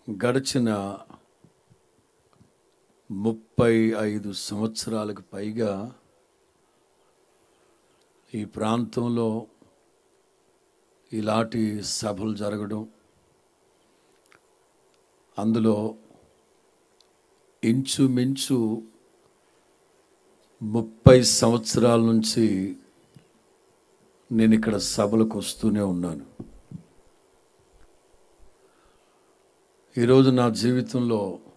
గడిచిన ముప్పై ఐదు సంవత్సరాలకు పైగా ఈ ప్రాంతంలో ఇలాంటి సభలు జరగడం అందులో ఇంచుమించు ముప్పై సంవత్సరాల నుంచి నేను ఇక్కడ సభలకు వస్తూనే ఉన్నాను ఈరోజు నా జీవితంలో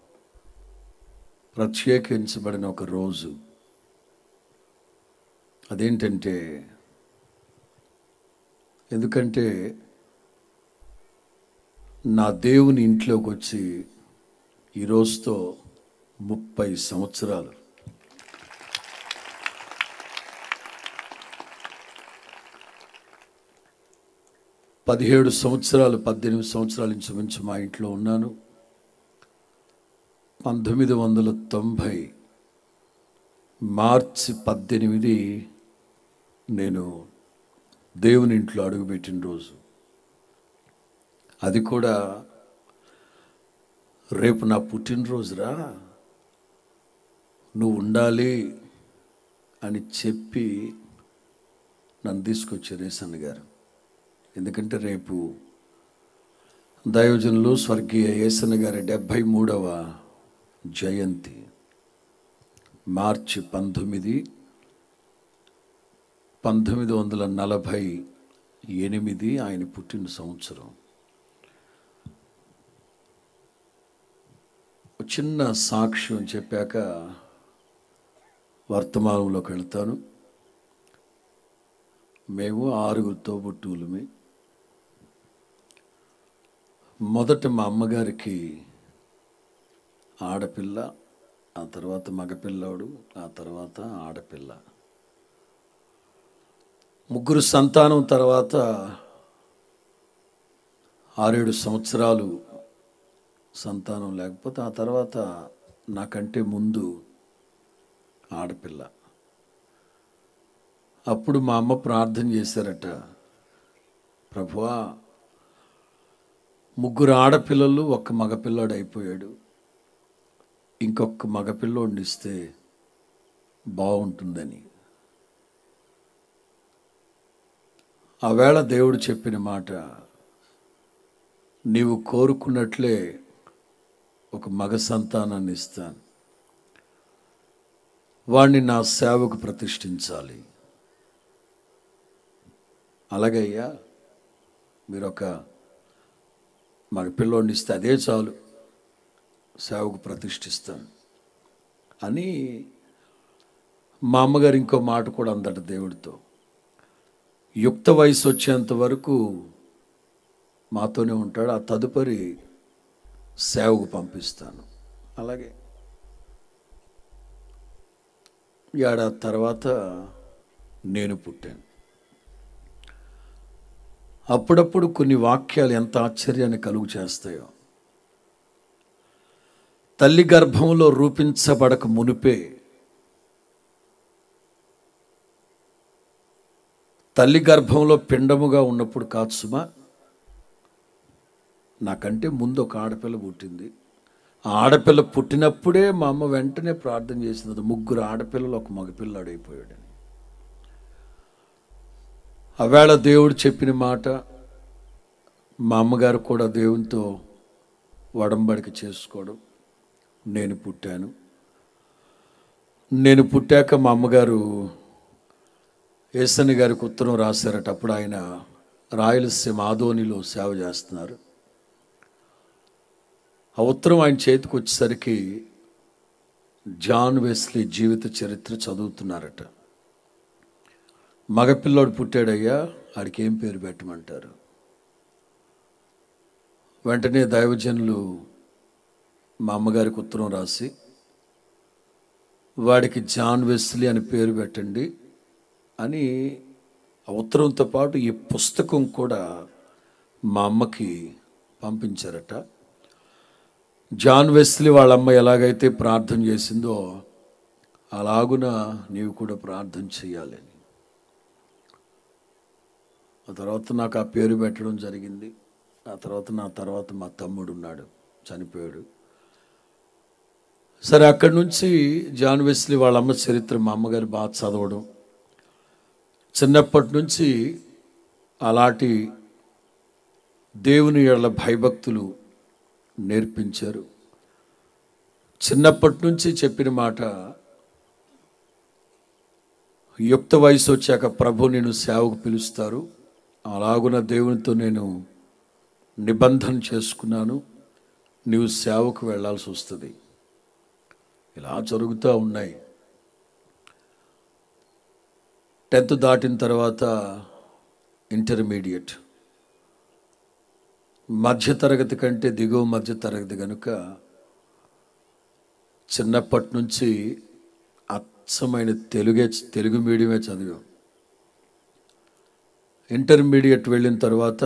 ప్రత్యేకించబడిన ఒక రోజు అదేంటంటే ఎందుకంటే నా దేవుని ఇంట్లోకి వచ్చి ఈ రోజుతో ముప్పై సంవత్సరాలు పదిహేడు సంవత్సరాలు పద్దెనిమిది సంవత్సరాల ఇంచుమించు మా ఇంట్లో ఉన్నాను పంతొమ్మిది వందల తొంభై మార్చి పద్దెనిమిది నేను దేవుని ఇంట్లో అడుగుపెట్టిన రోజు అది కూడా రేపు నా పుట్టినరోజురా నువ్వు ఉండాలి అని చెప్పి నన్ను తీసుకొచ్చారు రేసన్న గారు ఎందుకంటే రేపు దైవజనులు స్వర్గీయ యేసన్న గారి డెబ్భై మూడవ జయంతి మార్చి పంతొమ్మిది పంతొమ్మిది వందల నలభై ఎనిమిది ఆయన పుట్టిన సంవత్సరం ఒక చిన్న సాక్ష్యం చెప్పాక వర్తమానంలోకి వెళ్తాను మేము ఆరుగురు తోబుట్టువులమే మొదట మా అమ్మగారికి ఆడపిల్ల ఆ తర్వాత మగపిల్లాడు ఆ తర్వాత ఆడపిల్ల ముగ్గురు సంతానం తర్వాత ఆరేడు సంవత్సరాలు సంతానం లేకపోతే ఆ తర్వాత నాకంటే ముందు ఆడపిల్ల అప్పుడు మా అమ్మ ప్రార్థన చేశారట ప్రభువా ముగ్గురు ఆడపిల్లలు ఒక్క మగపిల్లాడు అయిపోయాడు ఇంకొక మగపిల్లోడిని ఇస్తే బాగుంటుందని ఆవేళ దేవుడు చెప్పిన మాట నీవు కోరుకున్నట్లే ఒక మగ సంతానాన్ని ఇస్తాను వాణ్ణి నా సేవకు ప్రతిష్ఠించాలి అలాగయ్యా మీరు ఒక మగ పిల్లోడిని ఇస్తే అదే చాలు సేవకు ప్రతిష్ఠిస్తాను అని మా అమ్మగారు ఇంకో మాట కూడా అందట దేవుడితో యుక్త వయసు వచ్చేంత వరకు మాతోనే ఉంటాడు ఆ తదుపరి సేవకు పంపిస్తాను అలాగే ఏడాది తర్వాత నేను పుట్టాను అప్పుడప్పుడు కొన్ని వాక్యాలు ఎంత ఆశ్చర్యాన్ని కలుగు చేస్తాయో తల్లి గర్భంలో రూపించబడక మునిపే తల్లి గర్భంలో పిండముగా ఉన్నప్పుడు కాదు సుమా నాకంటే ముందు ఒక ఆడపిల్ల పుట్టింది ఆ ఆడపిల్ల పుట్టినప్పుడే మా అమ్మ వెంటనే ప్రార్థన చేసింది ముగ్గురు ఆడపిల్లలు ఒక మగపిల్లాడు అయిపోయాడని ఆవేళ దేవుడు చెప్పిన మాట మా అమ్మగారు కూడా దేవునితో వడంబడిక చేసుకోవడం నేను పుట్టాను నేను పుట్టాక మా అమ్మగారు ఏసని గారికి ఉత్తరం రాశారట అప్పుడు ఆయన రాయలసీమ ఆదోనిలో సేవ చేస్తున్నారు ఆ ఉత్తరం ఆయన చేతికి వచ్చేసరికి జాన్ వెస్లీ జీవిత చరిత్ర చదువుతున్నారట మగపిల్లోడు పుట్టాడయ్యా ఆడికి ఏం పేరు పెట్టమంటారు వెంటనే దైవజనులు మా అమ్మగారికి ఉత్తరం రాసి వాడికి జాన్ వెస్లీ అని పేరు పెట్టండి అని ఆ ఉత్తరంతో పాటు ఈ పుస్తకం కూడా మా అమ్మకి పంపించారట జాన్ వెస్లీ వాళ్ళ అమ్మ ఎలాగైతే ప్రార్థన చేసిందో అలాగున నీవు కూడా ప్రార్థన చేయాలని ఆ తర్వాత నాకు ఆ పేరు పెట్టడం జరిగింది ఆ తర్వాత నా తర్వాత మా తమ్ముడు ఉన్నాడు చనిపోయాడు సరే అక్కడి నుంచి జాన్ వెస్లీ వాళ్ళ అమ్మ చరిత్ర మా అమ్మగారు బాగా చదవడం చిన్నప్పటి నుంచి అలాంటి దేవుని ఏళ్ళ భయభక్తులు నేర్పించారు చిన్నప్పటి నుంచి చెప్పిన మాట యుక్త వయసు వచ్చాక ప్రభు నేను సేవకు పిలుస్తారు అలాగున దేవునితో నేను నిబంధన చేసుకున్నాను నీవు సేవకు వెళ్ళాల్సి వస్తుంది ఇలా జరుగుతూ ఉన్నాయి టెన్త్ దాటిన తర్వాత ఇంటర్మీడియట్ మధ్య తరగతి కంటే దిగువ మధ్య తరగతి కనుక చిన్నప్పటి నుంచి అచ్చమైన తెలుగే తెలుగు మీడియమే చదివాం ఇంటర్మీడియట్ వెళ్ళిన తర్వాత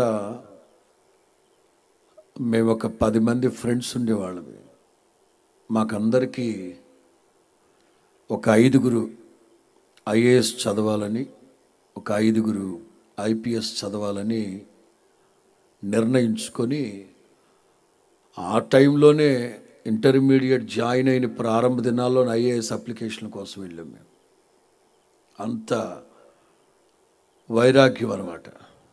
మేము ఒక పది మంది ఫ్రెండ్స్ ఉండేవాళ్ళమి మాకందరికీ ఒక ఐదుగురు ఐఏఎస్ చదవాలని ఒక ఐదుగురు ఐపీఎస్ చదవాలని నిర్ణయించుకొని ఆ టైంలోనే ఇంటర్మీడియట్ జాయిన్ అయిన ప్రారంభ దినాల్లో ఐఏఎస్ అప్లికేషన్ కోసం వెళ్ళాం మేము అంత వైరాగ్యం అనమాట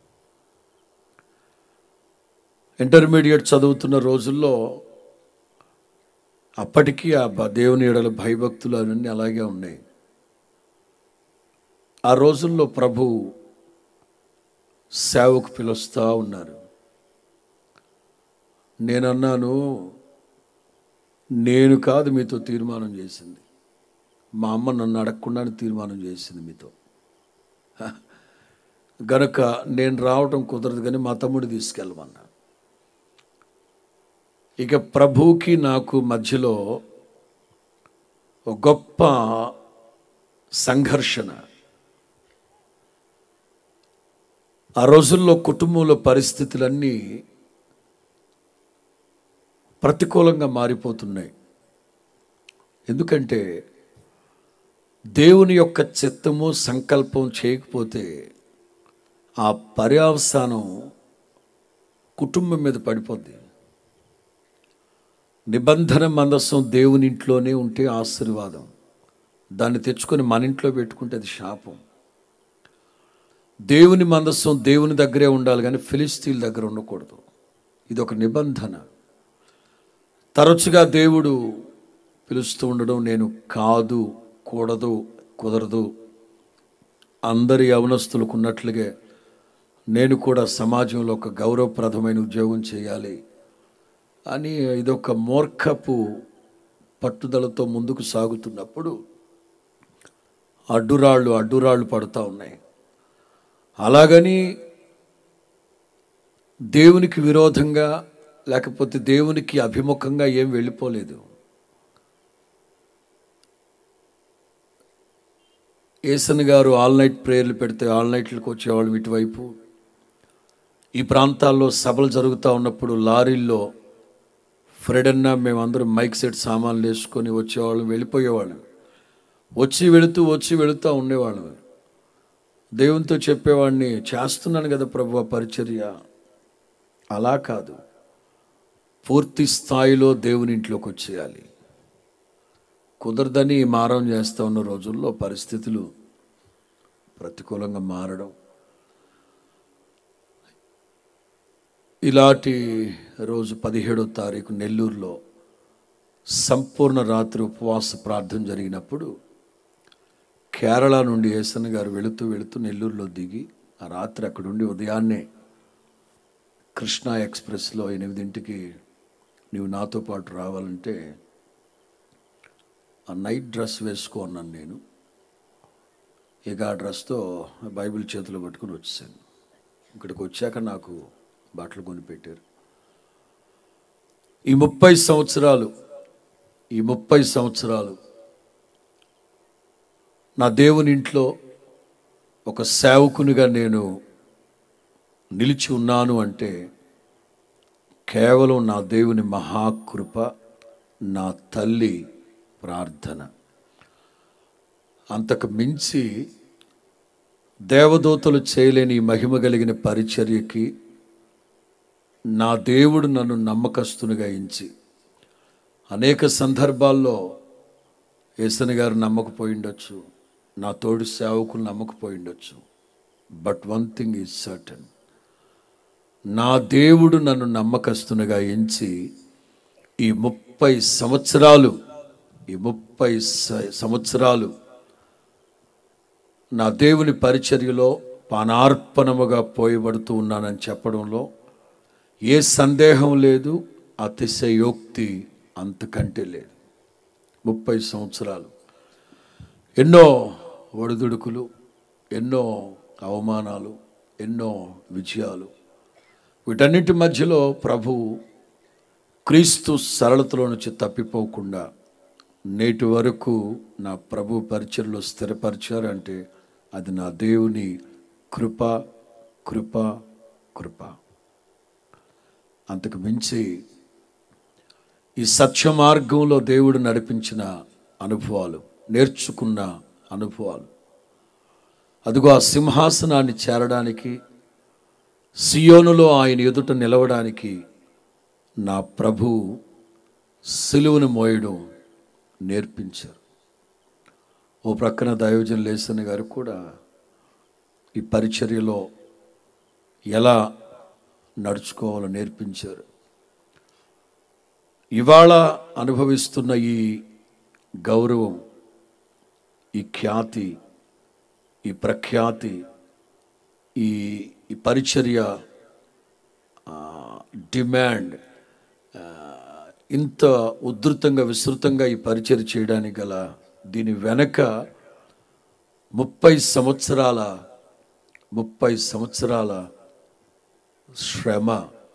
ఇంటర్మీడియట్ చదువుతున్న రోజుల్లో అప్పటికీ ఆ బ- దేవుని ఎడల భయభక్తులు అవన్నీ అలాగే ఉన్నాయి ఆ రోజుల్లో ప్రభు సేవకు పిలుస్తూ ఉన్నారు నేనన్నాను నేను కాదు మీతో తీర్మానం చేసింది మా అమ్మ నన్ను అడగకుండానే తీర్మానం చేసింది మీతో హ. గనుక నేను రావటం కుదరదు కానీ మా తమ్ముడు తీసుకెళ్ళమన్నా ఇక ప్రభువుకి నాకు మధ్యలో ఒక గొప్ప సంఘర్షణ ఆ రోజుల్లో కుటుంబంలో పరిస్థితులన్నీ ప్రతికూలంగా మారిపోతున్నాయి ఎందుకంటే దేవుని యొక్క చిత్తము సంకల్పం చేయకపోతే ఆ పర్యావసానం కుటుంబం మీద పడిపోద్ది నిబంధన మందస్సం దేవుని ఇంట్లోనే ఉంటే ఆశీర్వాదం దాన్ని తెచ్చుకొని మన ఇంట్లో పెట్టుకుంటే అది శాపం దేవుని మందస్సం దేవుని దగ్గరే ఉండాలి కానీ ఫిలిస్తీన్ దగ్గర ఉండకూడదు ఇది ఒక నిబంధన తరచుగా దేవుడు పిలుస్తూ ఉండడం నేను కాదు కూడదు కుదరదు అందరి యవనస్తులకు ఉన్నట్లుగా నేను కూడా సమాజంలో ఒక గౌరవప్రదమైన ఉద్యోగం చేయాలి అని ఇదొక మూర్ఖపు పట్టుదలతో ముందుకు సాగుతున్నప్పుడు అడ్డురాళ్ళు అడ్డురాళ్ళు పడుతూ ఉన్నాయి అలాగని దేవునికి విరోధంగా లేకపోతే దేవునికి అభిముఖంగా ఏం వెళ్ళిపోలేదు ఏసన్ గారు ఆల్ నైట్ ప్రేయర్లు పెడితే ఆల్ నైట్లకు వచ్చేవాళ్ళం ఇటువైపు ఈ ప్రాంతాల్లో సభలు జరుగుతూ ఉన్నప్పుడు లారీల్లో ఫ్రెడ్ అన్న మేమందరం మైక్ సెట్ సామాన్లు వేసుకొని వచ్చేవాళ్ళం వెళ్ళిపోయేవాళ్ళం వచ్చి వెళుతూ వచ్చి వెళుతూ ఉండేవాళ్ళం దేవునితో చెప్పేవాడిని చేస్తున్నాను కదా ప్రభు ఆ పరిచర్య అలా కాదు పూర్తి స్థాయిలో దేవుని ఇంట్లోకి వచ్చేయాలి కుదరదని మారం చేస్తూ ఉన్న రోజుల్లో పరిస్థితులు ప్రతికూలంగా మారడం ఇలాంటి రోజు పదిహేడో తారీఖు నెల్లూరులో సంపూర్ణ రాత్రి ఉపవాస ప్రార్థన జరిగినప్పుడు కేరళ నుండి ఏసన్ గారు వెళుతూ వెళుతూ నెల్లూరులో దిగి ఆ రాత్రి అక్కడుండి ఉదయాన్నే కృష్ణా ఎక్స్ప్రెస్లో ఎనిమిదింటికి నీవు నాతో పాటు రావాలంటే ఆ నైట్ డ్రెస్ వేసుకో అన్నాను నేను ఇక ఆ డ్రెస్తో బైబిల్ చేతిలో పట్టుకుని వచ్చాను ఇక్కడికి వచ్చాక నాకు బట్టలు కొనిపెట్టారు ఈ ముప్పై సంవత్సరాలు ఈ ముప్పై సంవత్సరాలు నా దేవుని ఇంట్లో ఒక సేవకునిగా నేను నిలిచి ఉన్నాను అంటే కేవలం నా దేవుని మహాకృప నా తల్లి ప్రార్థన అంతకు మించి దేవదూతలు చేయలేని ఈ మహిమ కలిగిన పరిచర్యకి నా దేవుడు నన్ను నమ్మకస్తునిగా ఎంచి అనేక సందర్భాల్లో ఏసని గారు నమ్మకపోయి ఉండొచ్చు నా తోడు సేవకులు నమ్మకపోయి ఉండొచ్చు but one thing is certain నా దేవుడు నన్ను నమ్మకస్తునిగా ఎంచి ఈ ముప్పై సంవత్సరాలు ఈ ముప్పై స- సంవత్సరాలు నా దేవుని పరిచర్యలో పానార్పణముగా పోయబడుతూ ఉన్నానని చెప్పడంలో ఏ సందేహం లేదు అతిశయోక్తి అంతకంటే లేదు ముప్పై సంవత్సరాలు ఎన్నో ఒడిదుడుకులు ఎన్నో అవమానాలు ఎన్నో విజయాలు వీటన్నిటి మధ్యలో ప్రభు క్రీస్తు సరళతలో నుంచి తప్పిపోకుండా నేటి వరకు నా ప్రభు పరిచయలో స్థిరపరిచారంటే అది నా దేవుని కృప కృప కృప అంతకు మించి ఈ సత్య మార్గంలో దేవుడు నడిపించిన అనుభవాలు నేర్చుకున్న అనుభవాలు అదిగో ఆ సింహాసనాన్ని చేరడానికి సియోనులో ఆయన ఎదుట నిలవడానికి నా ప్రభు సిలువను మోయడం నేర్పించారు ఓ ప్రక్కన దైవజన్ లేసన్ గారు కూడా ఈ పరిచర్యలో ఎలా నడుచుకోవాలో నేర్పించారు ఇవాళ అనుభవిస్తున్న ఈ గౌరవం ఈ ఖ్యాతి ఈ ప్రఖ్యాతి ఈ ఈ పరిచర్య ఆ, డిమాండ్ ఆ, ఇంత ఉధృతంగా విస్తృతంగా ఈ పరిచర్య చేయడానికి గల దీని వెనక ముప్పై సంవత్సరాల ముప్పై సంవత్సరాల శ్రమ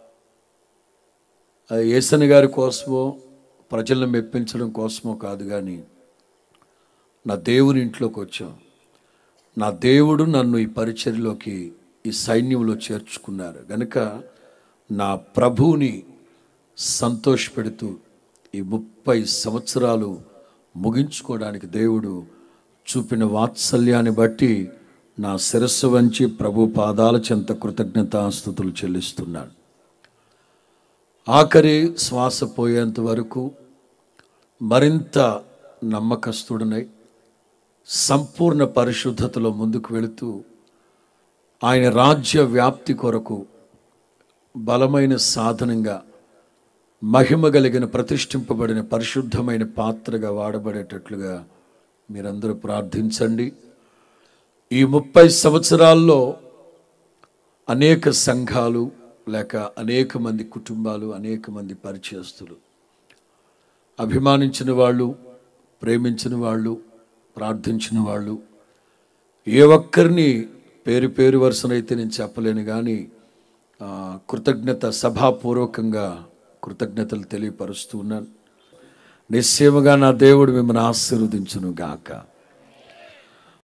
ఆ యేసని గారి కోసమో ప్రజలను మెప్పించడం కోసమో కాదు కానీ నా దేవుని ఇంట్లోకి వచ్చాం నా దేవుడు నన్ను ఈ పరిచర్యలోకి ఈ సైన్యంలో చేర్చుకున్నారు గనుక నా ప్రభువుని సంతోషపెడుతూ ఈ ముప్పై సంవత్సరాలు ముగించుకోవడానికి దేవుడు చూపిన వాత్సల్యాన్ని బట్టి నా శిరస్సు వంచి ప్రభు పాదాల చెంత కృతజ్ఞతాస్థుతులు చెల్లిస్తున్నాను ఆఖరి శ్వాస పోయేంత వరకు మరింత నమ్మకస్తుడనై సంపూర్ణ పరిశుద్ధతలో ముందుకు వెళుతూ ఆయన రాజ్య వ్యాప్తి కొరకు బలమైన సాధనంగా మహిమ కలిగిన ప్రతిష్ఠింపబడిన పరిశుద్ధమైన పాత్రగా వాడబడేటట్లుగా మీరందరూ ప్రార్థించండి ఈ ముప్పై సంవత్సరాల్లో అనేక సంఘాలు లేక అనేక మంది కుటుంబాలు అనేక మంది పరిచయస్తులు అభిమానించిన వాళ్ళు ప్రేమించిన వాళ్ళు ప్రార్థించిన వాళ్ళు ఏ ఒక్కరిని పేరు పేరు వరుసనైతే నేను చెప్పలేను కానీ ఆ, కృతజ్ఞత సభాపూర్వకంగా కృతజ్ఞతలు తెలియపరుస్తూ ఉన్నాను నిశ్చయముగా నా దేవుడు మిమ్మల్ని ఆశీర్వదించును గాక